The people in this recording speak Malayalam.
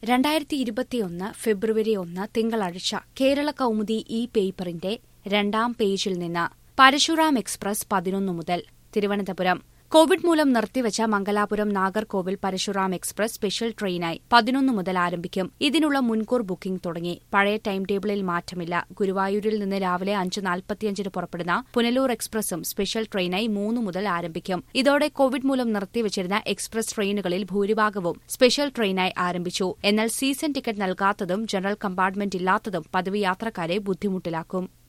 രണ്ടായിരത്തി ഇരുപത്തിയൊന്ന് ഫെബ്രുവരി ഒന്ന് തിങ്കളാഴ്ച കേരള കൗമുദി ഇ പേപ്പറിന്റെ രണ്ടാം പേജിൽ നിന്ന് പരശുറാം എക്സ്പ്രസ് പതിനൊന്ന് മുതൽ തിരുവനന്തപുരം കോവിഡ് മൂലം നിർത്തിവച്ച മംഗലാപുരം നാഗർകോവിൽ പരശുറാം എക്സ്പ്രസ് സ്പെഷ്യൽ ട്രെയിനായി പതിനൊന്ന് മുതൽ ആരംഭിക്കും ഇതിനുള്ള മുൻകൂർ ബുക്കിംഗ് തുടങ്ങി പഴയ ടൈം ടേബിളിൽ മാറ്റമില്ല ഗുരുവായൂരിൽ നിന്ന് രാവിലെ അഞ്ച് നാൽപ്പത്തിയഞ്ചിന് പുറപ്പെടുന്ന പുനലൂർ എക്സ്പ്രസും സ്പെഷ്യൽ ട്രെയിനായി മൂന്ന് മുതൽ ആരംഭിക്കും ഇതോടെ കോവിഡ് മൂലം നിർത്തിവച്ചിരുന്ന എക്സ്പ്രസ് ട്രെയിനുകളിൽ ഭൂരിഭാഗവും സ്പെഷ്യൽ ട്രെയിനായി ആരംഭിച്ചു എന്നാൽ സീസൺ ടിക്കറ്റ് നൽകാത്തതും ജനറൽ കമ്പാർട്ട്മെന്റ് ഇല്ലാത്തതും പതിവ് യാത്രക്കാരെ ബുദ്ധിമുട്ടിലാക്കും